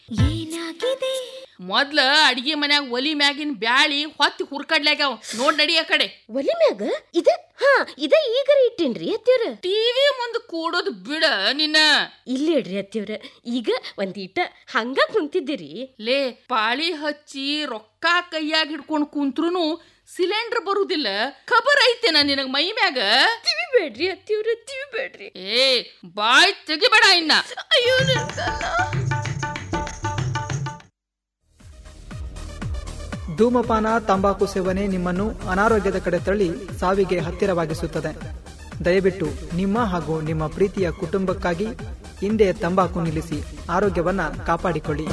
ಏನಾಗಿದೆ ಮೊದ್ಲ ಅಡಿಗೆ ಮನ್ಯಾಗ ಒಲಿ ಮ್ಯಾಗಿನ ಬ್ಯಾಳಿ ಹೊತ್ತಿ ಹುರ್ಕಡ್ಲಾಗ್ಯಾವ ನೋಡ್ ನಡಿ ಆ ಕಡೆ ಒಲಿ ಮ್ಯಾಗ ಇದ ಹಾ ಇದ ಈಗರ ಇಟ್ಟೇನ್ರಿ ಅತ್ತೆವ್ರ ಟಿವಿ ಮುಂದ್ ಕೂಡೋದು ಬಿಡ ನಿನ್ನ ಇಲ್ಲಿ ಇಡ್ರಿ ಅತ್ತೆವ್ರ ಈಗ ಒಂದೀಟ ಹಂಗ ಕುಂತಿದ್ದೀರಿ ಲೇ ಪಾಳಿ ಹಚ್ಚಿ ರೊಕ್ಕ ಕೈಯಾಗ ಹಿಡ್ಕೊಂಡ್ ಕುಂತ್ರುನು ಸಿಲಿಂಡರ್ ಬರುದಿಲ್ಲ ಖಬರ್ ಐತೆನ ನಿನಗ್ ಮೈ ಮ್ಯಾಗ ತಿವಿ ಬೇಡ್ರಿ ಅತ್ತೆವ್ರ ತಿವಿ ಬೇಡ್ರಿ ಏ ಬಾಯ್ ತೆಗಿಬೇಡ ಇನ್ನ ಅಯ್ಯೋ ನನ್ ಕಾಲ. ಧೂಮಪಾನ ತಂಬಾಕು ಸೇವನೆ ನಿಮ್ಮನ್ನು ಅನಾರೋಗ್ಯದ ಕಡೆ ತಳ್ಳಿ ಸಾವಿಗೆ ಹತ್ತಿರವಾಗಿಸುತ್ತದೆ ದಯವಿಟ್ಟು ನಿಮ್ಮ ಹಾಗೂ ನಿಮ್ಮ ಪ್ರೀತಿಯ ಕುಟುಂಬಕ್ಕಾಗಿ ಹಿಂದೆ ತಂಬಾಕು ನಿಲ್ಲಿಸಿ ಆರೋಗ್ಯವನ್ನ ಕಾಪಾಡಿಕೊಳ್ಳಿ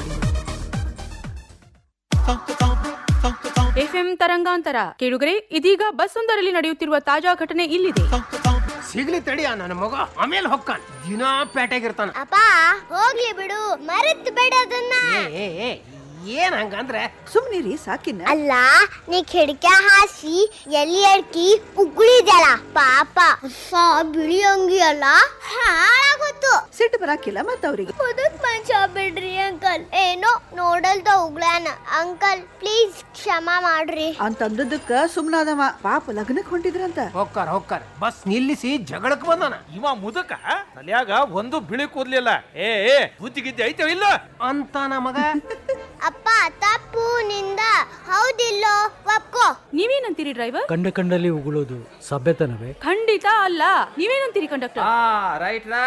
ಎಫ್ಎಂ ತರಂಗಾಂತರ ಕೇಳುಗರೆ ಇದೀಗ ಬಸ್ ಒಂದರಲ್ಲಿ ನಡೆಯುತ್ತಿರುವ ತಾಜಾ ಘಟನೆ ಇಲ್ಲಿದೆ ಸಿಗ್ಲಿ ತಡಿಯ ನನ್ನ ಮಗ ಆಮೇಲೆ ಹೊಕ್ಕಾನ ದಿನಾ ಪೇಟೆಗಿರ್ತಾನ ಅಪ್ಪ ಹೋಗ್ಲಿ ಬಿಡು ಮರೆತ್ ಬೇಡ ಅದನ್ನ ಏ ಏ, ಏ ಏನ್ ಹಂಗಂದ್ರೆ ಸುಮ್ನಿರಿ ಸಾಕಿನ ಅಲ್ಲ ನೀ ಕಿಡಕ ಹಾಸಿ ಎಲ್ಲಿ ಅಡ್ಕಿ ಉಗುಳಿದ್ಯಲ್ಲ ಪಾಪ ಹೊಸ ಬಿಳಿ ಅಂಗಿ ಅಲ್ಲ ಹಾಳಾಗೋತು ಸಿಟ್ಟು ಬರಾಕಿಲ್ಲ ಮತ್ತ ಅವ್ರಿಗೆ ಮುದುಕ್ ಮನುಷ್ಯ ಬಿಡ್ರಿ ಅಂಕಲ್ ಏನೋ ನೋಡಲ್ದ ಉಗ್ಳಾನ ಅಂಕಲ್ ಪ್ಲೀಸ್ ಕ್ಷಮ ಮಾಡ್ರಿ ಅಂತಂದದಕ್ಕ ಸುಮ್ನಾದವ ಪಾಪ ಲಗ್ನಕ್ ಹೊಂಟಿದ್ರಂತ ಹೊಕ್ಕಾರ ಹೊಕ್ಕಾರ ಬಸ್ ನಿಲ್ಲಿಸಿ ಜಗಳಕ್ ಬಂದಾನ ಇವ ಮುದಕ ತಲ್ಯಾಗ ಒಂದು ಬಿಳಿ ಕೂದ್ಲಿಲ್ಲ ಏ ಏ ಬುದ್ಧಿಗಿದ್ದೆ ಐತವ ಇಲ್ಲ ಅಂತ ಮಗ ಅಪ್ಪ ತಪ್ಪು ನಿಂದ ಹೌದಿಲ್ಲೋ ಒಪ್ಕೋ ನೀವೇನಂತೀರಿ ಡ್ರೈವರ್ ಕಂಡ ಕಂಡಲ್ಲಿ ಉಗುಳೋದು ಸಭ್ಯತನವೇ ಖಂಡಿತ ಅಲ್ಲ ನೀವೇನಂತೀರಿ ಕಂಡಕ್ಟರ್ ರೈಟ್